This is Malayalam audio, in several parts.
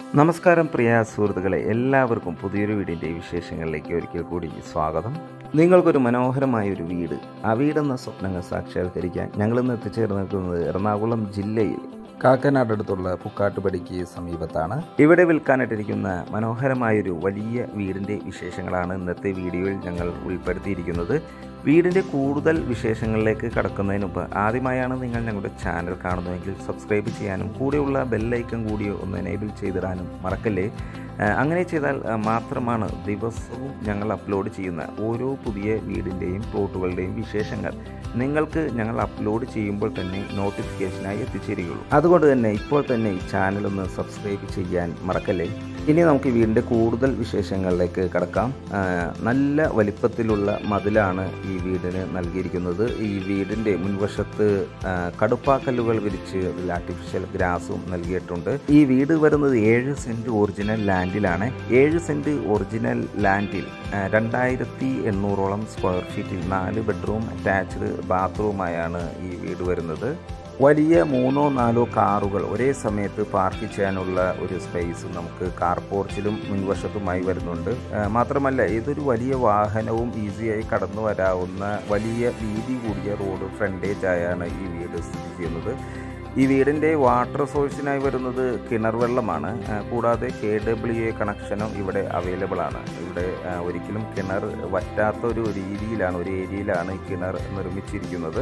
നമസ്കാരം പ്രിയ സുഹൃത്തുക്കളെ എല്ലാവർക്കും പുതിയൊരു വീടിൻ്റെ വിശേഷങ്ങളിലേക്ക് ഒരിക്കൽ കൂടി സ്വാഗതം നിങ്ങൾക്കൊരു മനോഹരമായ ഒരു വീട് ആ വീടെന്ന സ്വപ്നങ്ങൾ സാക്ഷാത്കരിക്കാൻ ഞങ്ങളിന്ന് എത്തിച്ചേർന്ന് നിൽക്കുന്നത് എറണാകുളം ജില്ലയിൽ കാക്കനാട് അടുത്തുള്ള പുക്കാട്ടുപടിക്ക് സമീപത്താണ് ഇവിടെ വിൽക്കാനായിട്ടിരിക്കുന്ന മനോഹരമായൊരു വലിയ വീടിൻ്റെ വിശേഷങ്ങളാണ് ഇന്നത്തെ വീഡിയോയിൽ ഞങ്ങൾ ഉൾപ്പെടുത്തിയിരിക്കുന്നത് വീടിൻ്റെ കൂടുതൽ വിശേഷങ്ങളിലേക്ക് കടക്കുന്നതിന് മുമ്പ് ആദ്യമായാണ് നിങ്ങൾ ഞങ്ങളുടെ ചാനൽ കാണുന്നതെങ്കിൽ സബ്സ്ക്രൈബ് ചെയ്യാനും കൂടെയുള്ള ബെല്ലൈക്കൺ കൂടി ഒന്ന് എനേബിൾ ചെയ്തിടാനും മറക്കല്ലേ ആ, അങ്ങനെ ചെയ്താൽ ആ, മാത്രമാണ് ദിവസവും ഞങ്ങൾ അപ്ലോഡ് ചെയ്യുന്ന ഓരോ പുതിയ വീടിൻ്റെയും പ്ലോട്ടുകളുടെയും വിശേഷങ്ങൾ നിങ്ങൾക്ക് ഞങ്ങൾ അപ്ലോഡ് ചെയ്യുമ്പോൾ തന്നെ നോട്ടിഫിക്കേഷനായി എത്തിച്ചേരുകയുള്ളൂ അതുകൊണ്ട് തന്നെ ഇപ്പോൾ തന്നെ ഈ ചാനൽ ഒന്ന് സബ്സ്ക്രൈബ് ചെയ്യാൻ മറക്കല്ലേ ഇനി നമുക്ക് ഈ വീടിൻ്റെ കൂടുതൽ വിശേഷങ്ങളിലേക്ക് കടക്കാം ആ, നല്ല വലിപ്പത്തിലുള്ള മതിലാണ് ഈ വീടിന് നൽകിയിരിക്കുന്നത് ഈ വീടിൻ്റെ മുൻവശത്ത് ആ, കടുപ്പാക്കല്ലുകൾ വിരിച്ച് അതിൽ ആർട്ടിഫിഷ്യൽ ഗ്രാസും നൽകിയിട്ടുണ്ട് ഈ വീട് വരുന്നത് ഏഴ് സെൻറ്റ് ഒറിജിനൽ ലാൻഡിലാണ് ഏഴ് സെൻറ്റ് ഒറിജിനൽ ലാൻഡിൽ ആ, രണ്ടായിരത്തി എണ്ണൂറോളം സ്ക്വയർ ഫീറ്റിൽ നാല് ബെഡ്റൂം അറ്റാച്ച്ഡ് ബാത്റൂമായാണ് ഈ വീട് വരുന്നത് വലിയ മൂന്നോ നാലോ കാറുകൾ ഒരേ സമയത്ത് പാർക്ക് ചെയ്യാനുള്ള ഒരു സ്പേസ് നമുക്ക് കാർ പോർച്ചിലും മുൻവശത്തുമായി വരുന്നുണ്ട് ആ, മാത്രമല്ല ഇതൊരു വലിയ വാഹനവും ഈസിയായി കടന്നു വരാവുന്ന വലിയ വീതി കൂടിയ റോഡ് ഫ്രണ്ടേജ് ആയാണ് ഈ വീട് സ്ഥിതി ചെയ്യുന്നത് ഈ വീടിൻ്റെ വാട്ടർ സോഴ്സിനായി വരുന്നത് കിണർ വെള്ളമാണ് ആ, കൂടാതെ കെ ഡബ്ല്യു എ കണക്ഷനും ഇവിടെ അവൈലബിൾ ആണ് ഇവിടെ ആ, ഒരിക്കലും കിണർ വറ്റാത്ത ഒരു രീതിയിലാണ് ഒരു ഏരിയയിലാണ് ഈ കിണർ നിർമ്മിച്ചിരിക്കുന്നത്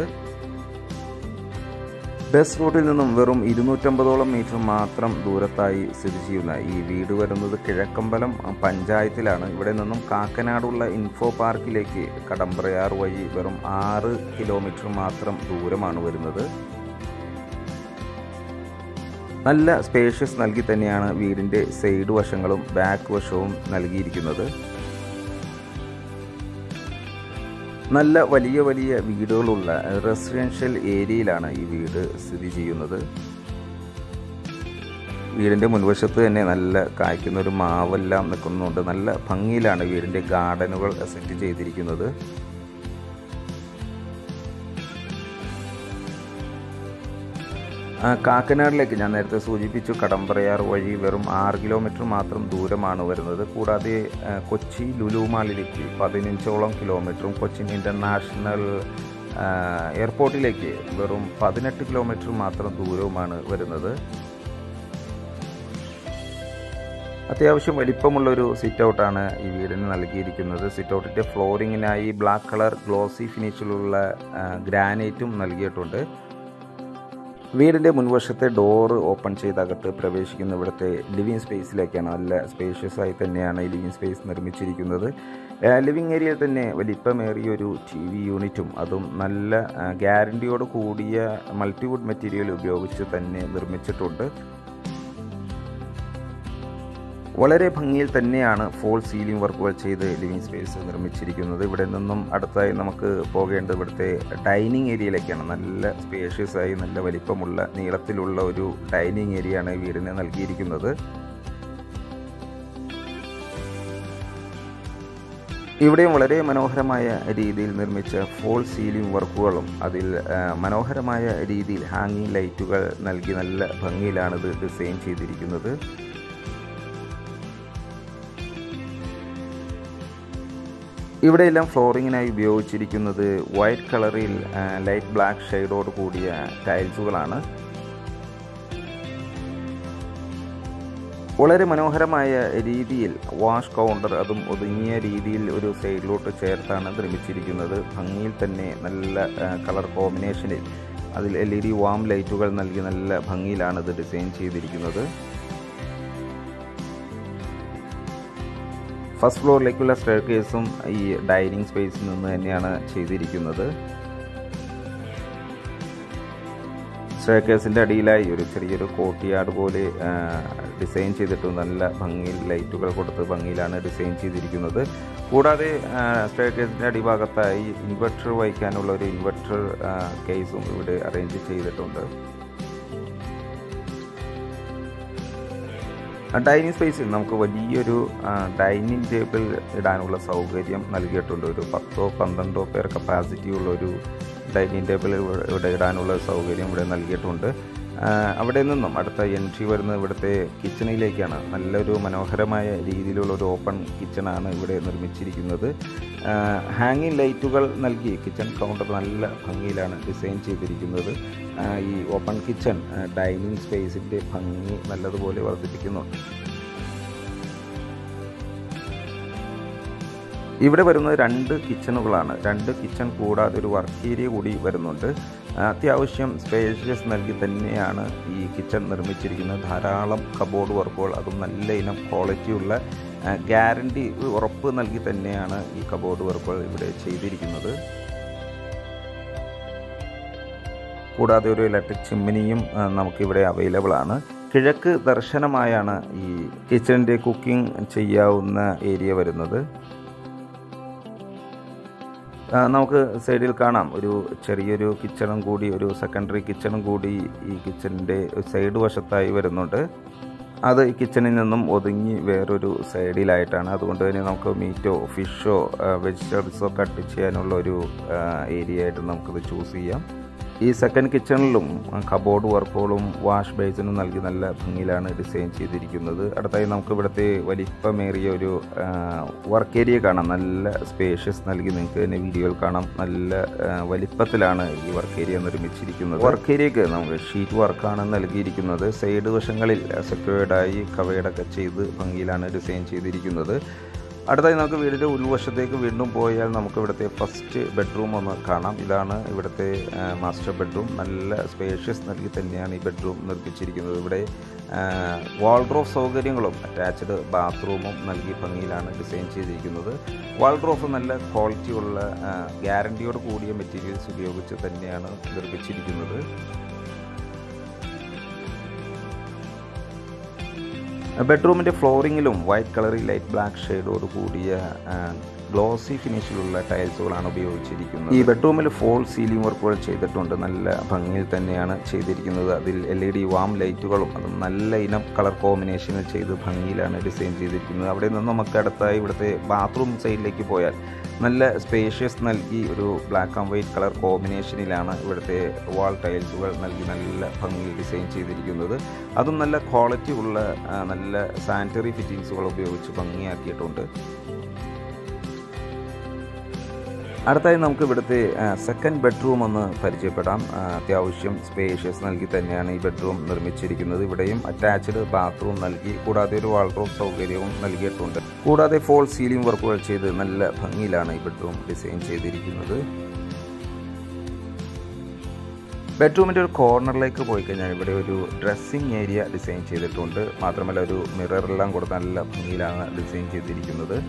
ബസ് റൂട്ടിൽ നിന്നും വെറും ഇരുന്നൂറ്റമ്പതോളം മീറ്റർ മാത്രം ദൂരത്തായി സ്ഥിതി ചെയ്യുന്ന ഈ വീട് വരുന്നത് കിഴക്കമ്പലം പഞ്ചായത്തിലാണ് ഇവിടെ നിന്നും കാക്കനാടുള്ള ഇൻഫോ പാർക്കിലേക്ക് കടമ്പ്രയാർ വഴി വെറും ആറ് കിലോമീറ്റർ മാത്രം ദൂരമാണ് വരുന്നത് നല്ല സ്പേഷ്യസ് നൽകി തന്നെയാണ് വീടിൻ്റെ സൈഡ് വശങ്ങളും ബാക്ക് വശവും നൽകിയിരിക്കുന്നത് നല്ല വലിയ വലിയ വീടുകളുള്ള റെസിഡൻഷ്യൽ ഏരിയയിലാണ് ഈ വീട് സ്ഥിതി ചെയ്യുന്നത് വീടിൻ്റെ മുൻവശത്ത് തന്നെ നല്ല കായ്ക്കുന്ന ഒരു മാവെല്ലാം നിൽക്കുന്നുണ്ട് നല്ല ഭംഗിയിലാണ് വീടിൻ്റെ ഗാർഡനുകൾ സെറ്റ് ചെയ്തിരിക്കുന്നത് ആ, കാക്കനാടിലേക്ക് ഞാൻ നേരത്തെ സൂചിപ്പിച്ചു കടമ്പറയാർ വഴി വെറും ആറ് കിലോമീറ്റർ മാത്രം ദൂരമാണ് വരുന്നത് കൂടാതെ ആ, കൊച്ചി ലുലു മാളിലേക്ക് പതിനഞ്ചോളം കിലോമീറ്ററും കൊച്ചിൻ ഇൻ്റർനാഷണൽ ആ, എയർപോർട്ടിലേക്ക് വെറും പതിനെട്ട് കിലോമീറ്റർ മാത്രം ദൂരവുമാണ് വരുന്നത് അത്യാവശ്യം വലിപ്പമുള്ളൊരു സിറ്റ് ഔട്ടാണ് ഈ വീടിന് നൽകിയിരിക്കുന്നത് സിറ്റ് ഔട്ടിൻ്റെ ഫ്ലോറിങ്ങിനായി ബ്ലാക്ക് കളർ ഗ്ലോസി ഫിനിഷിലുള്ള ആ, ഗ്രാനൈറ്റും നൽകിയിട്ടുണ്ട് വീടിൻ്റെ മുൻവശത്തെ ഡോറ് ഓപ്പൺ ചെയ്ത് അകത്ത് പ്രവേശിക്കുന്ന ഇവിടുത്തെ ലിവിങ് സ്പേസിലേക്കാണ് നല്ല സ്പേഷ്യസ് ആയി തന്നെയാണ് ഈ ലിവിങ് സ്പേസ് നിർമ്മിച്ചിരിക്കുന്നത് ലിവിങ് ഏരിയയിൽ തന്നെ വലിപ്പമേറിയ ഒരു ടി വി യൂണിറ്റും അതും നല്ല ഗ്യാരണ്ടിയോട് കൂടിയ മൾട്ടിവുഡ് മെറ്റീരിയൽ ഉപയോഗിച്ച് തന്നെ നിർമ്മിച്ചിട്ടുണ്ട് വളരെ ഭംഗിയിൽ തന്നെയാണ് ഫോൾ സീലിംഗ് വർക്കുകൾ ചെയ്ത് ലിവിങ് സ്പേസ് നിർമ്മിച്ചിരിക്കുന്നത് ഇവിടെ നിന്നും അടുത്തായി നമുക്ക് പോകേണ്ടത് ഇവിടുത്തെ ഡൈനിങ് ഏരിയയിലേക്കാണ് നല്ല സ്പേഷ്യസ് ആയി നല്ല വലിപ്പമുള്ള നീളത്തിലുള്ള ഒരു ഡൈനിങ് ഏരിയയാണ് ഈ വീടിന് നൽകിയിരിക്കുന്നത് ഇവിടെയും വളരെ മനോഹരമായ രീതിയിൽ നിർമ്മിച്ച ഫോൾ സീലിംഗ് വർക്കുകളും അതിൽ ആ, മനോഹരമായ രീതിയിൽ ഹാങ്ങിങ് ലൈറ്റുകൾ നൽകി നല്ല ഭംഗിയിലാണ് ഇത് ഡിസൈൻ ചെയ്തിരിക്കുന്നത് ഇവിടെയെല്ലാം ഫ്ലോറിങ്ങിനായി ഉപയോഗിച്ചിരിക്കുന്നത് വൈറ്റ് കളറിൽ ആ, ലൈറ്റ് ബ്ലാക്ക് ഷെയ്ഡോട് കൂടിയ ടൈൽസുകളാണ് വളരെ മനോഹരമായ രീതിയിൽ വാഷ് കൗണ്ടർ അതും ഒതുങ്ങിയ രീതിയിൽ ഒരു സൈഡിലോട്ട് ചേർത്താണ് നിർമ്മിച്ചിരിക്കുന്നത് ഭംഗിയിൽ തന്നെ നല്ല ആ, കളർ കോമ്പിനേഷനിൽ അതിൽ എൽ ഇ ഡി വാം ലൈറ്റുകൾ നൽകി നല്ല ഭംഗിയിലാണ് ഇത് ഡിസൈൻ ചെയ്തിരിക്കുന്നത് ഫസ്റ്റ് ഫ്ലോറിലേക്കുള്ള സ്റ്റെയർ കേസും ഈ ഡൈനിങ് സ്പേസിൽ നിന്ന് തന്നെയാണ് ചെയ്തിരിക്കുന്നത് സ്റ്റെയർ കേസിൻ്റെ അടിയിലായി ഒരു ചെറിയൊരു കോട്ടിയാട് പോലെ ആ, ഡിസൈൻ ചെയ്തിട്ട് നല്ല ഭംഗിയിൽ ലൈറ്റുകൾ കൊടുത്ത് ഭംഗിയിലാണ് ഡിസൈൻ ചെയ്തിരിക്കുന്നത് കൂടാതെ സ്റ്റെയർ കേസിൻ്റെ അടിഭാഗത്തായി ഇൻവെർട്ടർ വഹിക്കാനുള്ള ഒരു ഇൻവെർട്ടർ കേസും ഇവിടെ അറേഞ്ച് ചെയ്തിട്ടുണ്ട് ഡൈനിങ് സ്പേസിൽ നമുക്ക് വലിയൊരു ഡൈനിങ് ടേബിൾ ഇടാനുള്ള സൗകര്യം നൽകിയിട്ടുണ്ട് ഒരു പത്തോ പന്ത്രണ്ടോ പേർ കപ്പാസിറ്റി ഉള്ള ഒരു ഡൈനിങ് ടേബിൾ ഇവിടെ ഇടാനുള്ള സൗകര്യം ഇവിടെ നൽകിയിട്ടുണ്ട് ആ, അവിടെ നിന്നും അടുത്ത എൻട്രി വരുന്നത് ഇവിടുത്തെ കിച്ചണിലേക്കാണ് നല്ലൊരു മനോഹരമായ രീതിയിലുള്ള ഒരു ഓപ്പൺ കിച്ചണാണ് ഇവിടെ നിർമ്മിച്ചിരിക്കുന്നത് ഹാങ്ങിങ് ലൈറ്റുകൾ നൽകി കിച്ചൺ കൗണ്ടർ നല്ല ഭംഗിയിലാണ് ഡിസൈൻ ചെയ്തിരിക്കുന്നത് ആ, ഈ ഓപ്പൺ കിച്ചൺ ഡൈനിങ് സ്പേസിൻ്റെ ഭംഗി നല്ലതുപോലെ വർദ്ധിപ്പിക്കുന്നുണ്ട് ഇവിടെ വരുന്നത് രണ്ട് കിച്ചണുകളാണ് രണ്ട് കിച്ചൺ കൂടാതെ ഒരു വർക്ക് ഏരിയ കൂടി വരുന്നുണ്ട് അത്യാവശ്യം സ്പേഷ്യസ് നൽകി തന്നെയാണ് ഈ കിച്ചൺ നിർമ്മിച്ചിരിക്കുന്നത് ധാരാളം കബോർഡ് വർക്കുകൾ അതും നല്ല ഇനം ക്വാളിറ്റിയുള്ള ഗ്യാരണ്ടി ഉറപ്പ് നൽകി തന്നെയാണ് ഈ കബോർഡ് വർക്കുകൾ ഇവിടെ ചെയ്തിരിക്കുന്നത് കൂടാതെ ഒരു ഇലക്ട്രിക് ചിമ്മിനിയും ആ, നമുക്കിവിടെ അവൈലബിൾ ആണ് കിഴക്ക് ദർശനമായാണ് ഈ കിച്ചണിൻ്റെ കുക്കിംഗ് ചെയ്യാവുന്ന ഏരിയ വരുന്നത് ആ, നമുക്ക് സൈഡിൽ കാണാം ഒരു ചെറിയൊരു കിച്ചണും കൂടി ഒരു സെക്കൻഡറി കിച്ചണും കൂടി ഈ കിച്ചണിൻ്റെ സൈഡ് വശത്തായി വരുന്നുണ്ട് അത് ഈ കിച്ചണിൽ നിന്നും ഒതുങ്ങി വേറൊരു സൈഡിലായിട്ടാണ് അതുകൊണ്ട് തന്നെ നമുക്ക് മീറ്റോ ഫിഷോ വെജിറ്റബിൾസോ കട്ട് ചെയ്യാനുള്ള ഒരു ഏരിയ ആയിട്ട് നമുക്കത് ചൂസ് ചെയ്യാം ഈ സെക്കൻഡ് കിച്ചണിലും കബോർഡ് വർക്കുകളും വാഷ് ബേസിനും നൽകി നല്ല ഭംഗിയിലാണ് ഡിസൈൻ ചെയ്തിരിക്കുന്നത് അടുത്തായി നമുക്ക് ഇവിടുത്തെ വലിപ്പമേറിയ ഒരു വർക്ക് ഏരിയ കാണാം നല്ല സ്പേഷ്യസ് നൽകി നിങ്ങൾക്ക് തന്നെ വീഡിയോയിൽ കാണാം നല്ല ആ, വലിപ്പത്തിലാണ് ഈ വർക്ക് ഏരിയ നിർമ്മിച്ചിരിക്കുന്നത് വർക്ക് ഏരിയക്ക് നമുക്ക് ഷീറ്റ് വർക്കാണ് നൽകിയിരിക്കുന്നത് സൈഡ് വശങ്ങളിൽ സെക്യൂർഡായി കവേഡൊക്കെ ചെയ്ത് ഭംഗിയിലാണ് ഡിസൈൻ ചെയ്തിരിക്കുന്നത് അടുത്തായി നമുക്ക് വീടിൻ്റെ ഉൾവശത്തേക്ക് വീണ്ടും പോയാൽ നമുക്ക് ഇവിടുത്തെ ഫസ്റ്റ് ബെഡ്റൂം ഒന്ന് കാണാം ഇതാണ് ഇവിടുത്തെ മാസ്റ്റർ ബെഡ്റൂം നല്ല സ്പേഷ്യസ് നൽകി തന്നെയാണ് ഈ ബെഡ്റൂം നിർമ്മിച്ചിരിക്കുന്നത് ഇവിടെ വാൾഡ്രോഫ് സൗകര്യങ്ങളും അറ്റാച്ച്ഡ് ബാത്റൂമും നൽകി ഭംഗിയിലാണ് ഡിസൈൻ ചെയ്തിരിക്കുന്നത് വാൾഡ്രോഫ് നല്ല ക്വാളിറ്റിയുള്ള ഗ്യാരണ്ടിയോട് കൂടിയ മെറ്റീരിയൽസ് ഉപയോഗിച്ച് തന്നെയാണ് നിർമ്മിച്ചിരിക്കുന്നത് ബെഡ്റൂമിൻ്റെ ഫ്ലോറിങ്ങിലും വൈറ്റ് കളറിൽ ലൈറ്റ് ബ്ലാക്ക് ഷെയ്ഡോട് കൂടിയ ഗ്ലോസി ഫിനിഷിലുള്ള ടൈൽസുകളാണ് ഉപയോഗിച്ചിരിക്കുന്നത് ഈ ബെഡ്റൂമിൽ ഫോൾ സീലിംഗ് വർക്കുകൾ ചെയ്തിട്ടുണ്ട് നല്ല ഭംഗിയിൽ തന്നെയാണ് ചെയ്തിരിക്കുന്നത് അതിൽ എൽ ഇ ഡി വാം ലൈറ്റുകളും അതും നല്ല ഇനം കളർ കോമ്പിനേഷനിൽ ചെയ്ത് ഭംഗിയിലാണ് ഡിസൈൻ ചെയ്തിരിക്കുന്നത് അവിടെ നിന്ന് നമുക്ക് അടുത്തായി ഇവിടുത്തെ ബാത്റൂം സൈഡിലേക്ക് പോയാൽ നല്ല സ്പേഷ്യസ് നൽകി ഒരു ബ്ലാക്ക് ആൻഡ് വൈറ്റ് കളർ കോമ്പിനേഷനിലാണ് ഇവിടുത്തെ വാൾ ടൈൽസുകൾ നൽകി നല്ല ഭംഗിയിൽ ഡിസൈൻ ചെയ്തിരിക്കുന്നത് അതും നല്ല ക്വാളിറ്റി ഉള്ള ആ, നല്ല സാനിറ്ററി ഫിറ്റിങ്സുകൾ ഉപയോഗിച്ച് ഭംഗിയാക്കിയിട്ടുണ്ട് അടുത്തായി നമുക്ക് ഇവിടുത്തെ സെക്കൻഡ് ബെഡ്റൂം ഒന്ന് പരിചയപ്പെടാം ആ, അത്യാവശ്യം സ്പേഷ്യസ് നൽകി തന്നെയാണ് ഈ ബെഡ്റൂം നിർമ്മിച്ചിരിക്കുന്നത് ഇവിടെയും അറ്റാച്ച്ഡ് ബാത്റൂം നൽകി കൂടാതെ ഒരു വാൾഡ്രോബ് സൗകര്യവും നൽകിയിട്ടുണ്ട് കൂടാതെ ഫോൾ സീലിംഗ് വർക്കുകൾ ചെയ്ത് നല്ല ഭംഗിയിലാണ് ഈ ബെഡ്റൂം ഡിസൈൻ ചെയ്തിരിക്കുന്നത് ബെഡ്റൂമിൻ്റെ ഒരു കോർണറിലേക്ക് പോയി കഴിഞ്ഞാൽ ഇവിടെ ഒരു ഡ്രസ്സിങ് ഏരിയ ഡിസൈൻ ചെയ്തിട്ടുണ്ട് മാത്രമല്ല ഒരു മിററെല്ലാം കൊടുത്ത് നല്ല ഭംഗിയിലാണ് ഡിസൈൻ ചെയ്തിരിക്കുന്നത്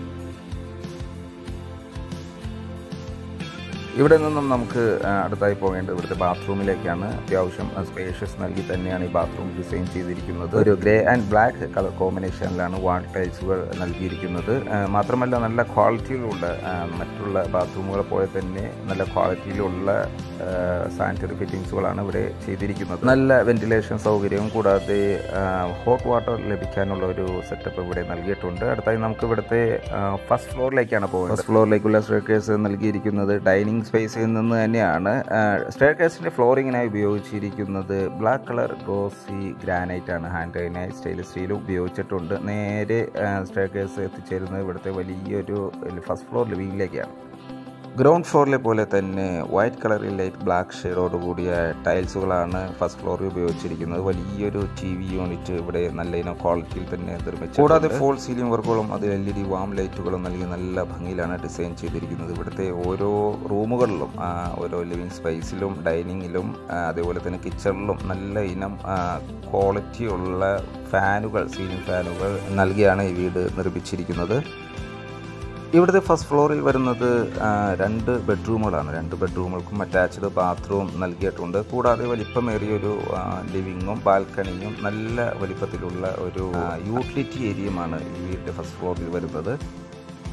ഇവിടെ നിന്നും നമുക്ക് ആ, അടുത്തായി പോകേണ്ടത് ഇവിടുത്തെ ബാത്റൂമിലേക്കാണ് അത്യാവശ്യം സ്പേഷ്യസ് നൽകി തന്നെയാണ് ഈ ബാത്റൂം ഡിസൈൻ ചെയ്തിരിക്കുന്നത് ഒരു ഗ്രേ ആൻഡ് ബ്ലാക്ക് കളർ കോമ്പിനേഷനിലാണ് വാൾ ടൈൽസുകൾ നൽകിയിരിക്കുന്നത് ആ, മാത്രമല്ല നല്ല ക്വാളിറ്റിയിലുള്ള ആ, മറ്റുള്ള ബാത്റൂമുകളെ പോലെ തന്നെ നല്ല ക്വാളിറ്റിയിലുള്ള സാനിറ്ററി ഫിറ്റിങ്സുകളാണ് ഇവിടെ ചെയ്തിരിക്കുന്നത് നല്ല വെന്റിലേഷൻ സൗകര്യവും കൂടാതെ ഹോട്ട് വാട്ടർ ലഭിക്കാനുള്ള ഒരു സെറ്റപ്പ് ഇവിടെ നൽകിയിട്ടുണ്ട് അടുത്തായി നമുക്ക് ഇവിടുത്തെ ഫസ്റ്റ് ഫ്ലോറിലേക്കാണ് പോകുന്നത് ഫസ്റ്റ് ഫ്ലോറിലേക്കുള്ള സ്റ്റേക്കേഴ്സ് നൽകിയിരിക്കുന്നത് ഡൈനിങ് സ്പേസിൽ നിന്ന് തന്നെയാണ് സ്റ്റേക്കേഴ്സിൻ്റെ ഫ്ലോറിങ്ങിനായി ഉപയോഗിച്ചിരിക്കുന്നത് ബ്ലാക്ക് കളർ ഗ്ലോസി ഗ്രാനൈറ്റ് ആണ് ഹാൻഡ് ഗ്രൈനായി സ്റ്റെയിൻലെസ് സ്റ്റീൽ ഉപയോഗിച്ചിട്ടുണ്ട് നേരെ സ്റ്റേക്കേഴ്സ് എത്തിച്ചേരുന്നത് ഇവിടുത്തെ വലിയൊരു ഫസ്റ്റ് ഫ്ലോർ ലിവിങ്ങിലേക്കാണ് ഗ്രൗണ്ട് ഫ്ലോറിലെ പോലെ തന്നെ വൈറ്റ് കളറിൽ ലൈറ്റ് ബ്ലാക്ക് ഷെയ്ഡോട് കൂടിയ ടൈൽസുകളാണ് ഫസ്റ്റ് ഫ്ലോറിൽ ഉപയോഗിച്ചിരിക്കുന്നത് വലിയൊരു ടി വി യൂണിറ്റ് ഇവിടെ നല്ല ഇനം ക്വാളിറ്റിയിൽ തന്നെ നിർമ്മിച്ചു കൂടാതെ ഫോൾ സീലിംഗ് വർക്കുകളും അത് എൽ ഇ ഡി വാം ലൈറ്റുകളും നൽകി നല്ല ഭംഗിയിലാണ് ഡിസൈൻ ചെയ്തിരിക്കുന്നത് ഇവിടുത്തെ ഓരോ റൂമുകളിലും ആ, ഓരോ ലിവിങ് സ്പേസിലും ഡൈനിങ്ങിലും ആ, അതേപോലെ തന്നെ കിച്ചണിലും നല്ല ഇനം ക്വാളിറ്റിയുള്ള ഫാനുകൾ സീലിംഗ് ഫാനുകൾ നൽകിയാണ് ഈ വീട് നിർമ്മിച്ചിരിക്കുന്നത് ഇവിടുത്തെ ഫസ്റ്റ് ഫ്ലോറിൽ വരുന്നത് ആ, രണ്ട് ബെഡ്റൂമുകളാണ് രണ്ട് ബെഡ്റൂമുകൾക്കും അറ്റാച്ച്ഡ് ബാത്റൂം നൽകിയിട്ടുണ്ട് കൂടാതെ വലിപ്പമേറിയൊരു ആ, ലിവിങ്ങും ബാൽക്കണിയും നല്ല വലിപ്പത്തിലുള്ള ഒരു ആ, യൂട്ടിലിറ്റി ഏരിയയുമാണ് ഈ വീടിൻ്റെ ഫസ്റ്റ് ഫ്ലോറിൽ വരുന്നത്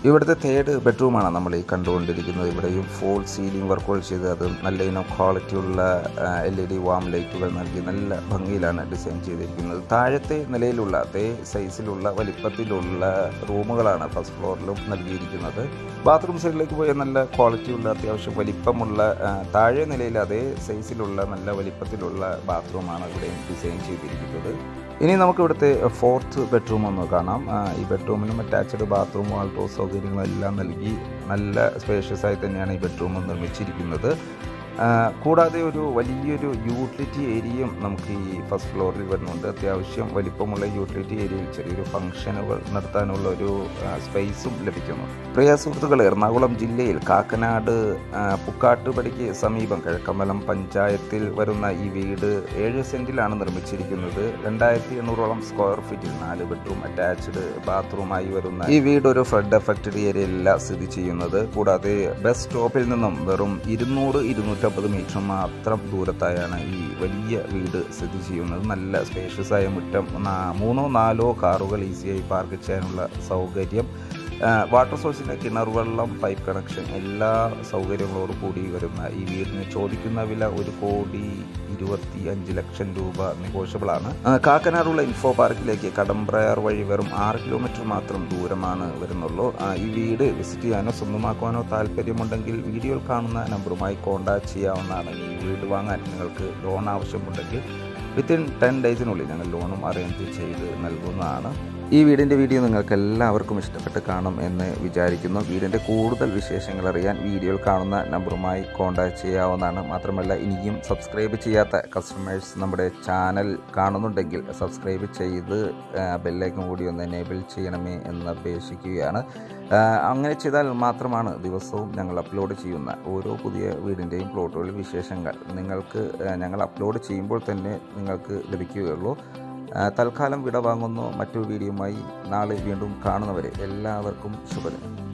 ഇവിടുത്തെ തേർഡ് ബെഡ്റൂമാണ് നമ്മൾ ഈ കണ്ടുകൊണ്ടിരിക്കുന്നത് ഇവിടെയും ഫോൾ സീലിംഗ് വർക്കുകൾ ചെയ്ത് അത് നല്ല ഇനം ക്വാളിറ്റിയുള്ള എൽ ഇ ഡി വാം ലൈറ്റുകൾ നൽകി നല്ല ഭംഗിയിലാണ് ഡിസൈൻ ചെയ്തിരിക്കുന്നത് താഴത്തെ നിലയിലുള്ള അതേ സൈസിലുള്ള വലിപ്പത്തിലുള്ള റൂമുകളാണ് ഫസ്റ്റ് ഫ്ലോറിലും നൽകിയിരിക്കുന്നത് ബാത്റൂം സൈഡിലേക്ക് പോയ നല്ല ക്വാളിറ്റിയുള്ള അത്യാവശ്യം വലിപ്പമുള്ള ആ, താഴെ നിലയിൽ അതേ സൈസിലുള്ള നല്ല വലിപ്പത്തിലുള്ള ബാത്റൂമാണ് ഇവിടെ ഡിസൈൻ ചെയ്തിരിക്കുന്നത് ഇനി നമുക്ക് ഇവിടുത്തെ ഫോർത്ത് ബെഡ്റൂം ഒന്ന് കാണാം ആ, ഈ ബെഡ്റൂമിനും അറ്റാച്ച്ഡ് ബാത്റൂം വാൾട്ടോ സൗകര്യങ്ങളെല്ലാം നൽകി നല്ല സ്പേഷ്യസ് ആയി തന്നെയാണ് ഈ ബെഡ്റൂം നിർമ്മിച്ചിരിക്കുന്നത് ആ, കൂടാതെ ഒരു വലിയൊരു യൂട്ടിലിറ്റി ഏരിയയും നമുക്ക് ഈ ഫസ്റ്റ് ഫ്ലോറിൽ വരുന്നുണ്ട് അത്യാവശ്യം വലിപ്പമുള്ള യൂട്ടിലിറ്റി ഏരിയയിൽ ചെറിയൊരു ഫംഗ്ഷനുകൾ നടത്താനുള്ള ഒരു ആ, സ്പേസും ലഭിക്കുന്നു പ്രിയ സുഹൃത്തുക്കൾ എറണാകുളം ജില്ലയിൽ കാക്കനാട് ആ, പുക്കാട്ടുപടിക്ക് സമീപം കിഴക്കമ്പലം പഞ്ചായത്തിൽ വരുന്ന ഈ വീട് ഏഴ് സെന്റിലാണ് നിർമ്മിച്ചിരിക്കുന്നത് രണ്ടായിരത്തി എണ്ണൂറോളം സ്ക്വയർ ഫീറ്റിൽ നാല് ബെഡ്റൂം അറ്റാച്ച്ഡ് ബാത്റൂമായി വരുന്ന ഈ വീട് ഒരു ഫ്ലഡ് എഫക്റ്റഡ് ഏരിയയിലല്ല സ്ഥിതി ചെയ്യുന്നത് കൂടാതെ ബസ് സ്റ്റോപ്പിൽ നിന്നും വെറും ഇരുന്നൂറ് ഇരുന്നൂറ്റമ്പത് മീറ്റർ മാത്രം ദൂരത്തായാണ് ഈ വലിയ വീട് സ്ഥിതി ചെയ്യുന്നത് നല്ല സ്പേഷ്യസ് ആയ മുറ്റം നാ- മൂന്നോ നാലോ കാറുകൾ ഈസിയായി പാർക്ക് ചെയ്യാനുള്ള സൗകര്യം ആ, വാട്ടർ സോഴ്സിൻ്റെ കിണർ വെള്ളം പൈപ്പ് കണക്ഷൻ എല്ലാ സൗകര്യങ്ങളോടും കൂടി വരുന്ന ഈ വീടിന് ചോദിക്കുന്ന വില ഒരു കോടി ഇരുപത്തി അഞ്ച് ലക്ഷം രൂപ നെഗോഷ്യബിളാണ് ആ, കാക്കനാടുള്ള ഇൻഫോ പാർക്കിലേക്ക് കടമ്പ്രയാർ വഴി വെറും ആറ് കിലോമീറ്റർ മാത്രം ദൂരമാണ് വരുന്നുള്ളൂ ആ, ഈ വീട് വിസിറ്റ് ചെയ്യാനോ സ്വന്തമാക്കുവാനോ താല്പര്യമുണ്ടെങ്കിൽ വീഡിയോയിൽ കാണുന്ന നമ്പറുമായി കോൺടാക്ട് ചെയ്യാവുന്നതാണ് ഈ വീട് വാങ്ങാൻ നിങ്ങൾക്ക് ലോൺ ആവശ്യമുണ്ടെങ്കിൽ വിത്തിൻ ടെൻ ഡേയ്സിനുള്ളിൽ ഞങ്ങൾ ലോണും അറേഞ്ച് ചെയ്ത് നൽകുന്നതാണ് ഈ വീടിൻ്റെ വീഡിയോ നിങ്ങൾക്ക് എല്ലാവർക്കും ഇഷ്ടപ്പെട്ട് കാണും എന്ന് വിചാരിക്കുന്നു വീടിൻ്റെ കൂടുതൽ വിശേഷങ്ങൾ അറിയാൻ വീഡിയോയിൽ കാണുന്ന നമ്പറുമായി കോൺടാക്ട് ചെയ്യാവുന്നതാണ് മാത്രമല്ല ഇനിയും സബ്സ്ക്രൈബ് ചെയ്യാത്ത കസ്റ്റമേഴ്സ് നമ്മുടെ ചാനൽ കാണുന്നുണ്ടെങ്കിൽ സബ്സ്ക്രൈബ് ചെയ്ത് ബെല്ലൈക്കൻ കൂടി ഒന്ന് എനേബിൾ ചെയ്യണമേ എന്ന് അപേക്ഷിക്കുകയാണ് ആ, അങ്ങനെ ചെയ്താൽ മാത്രമാണ് ദിവസവും ഞങ്ങൾ അപ്ലോഡ് ചെയ്യുന്ന ഓരോ പുതിയ വീടിൻ്റെയും പ്ലോട്ടുകൾ വിശേഷങ്ങൾ നിങ്ങൾക്ക് ആ, ഞങ്ങൾ അപ്ലോഡ് ചെയ്യുമ്പോൾ തന്നെ നിങ്ങൾക്ക് ലഭിക്കുകയുള്ളൂ ആ, തൽക്കാലം വിട വാങ്ങുന്നു മറ്റൊരു വീഡിയോയുമായി നാളെ വീണ്ടും കാണുന്നവരെ എല്ലാവർക്കും ശുഭദിനം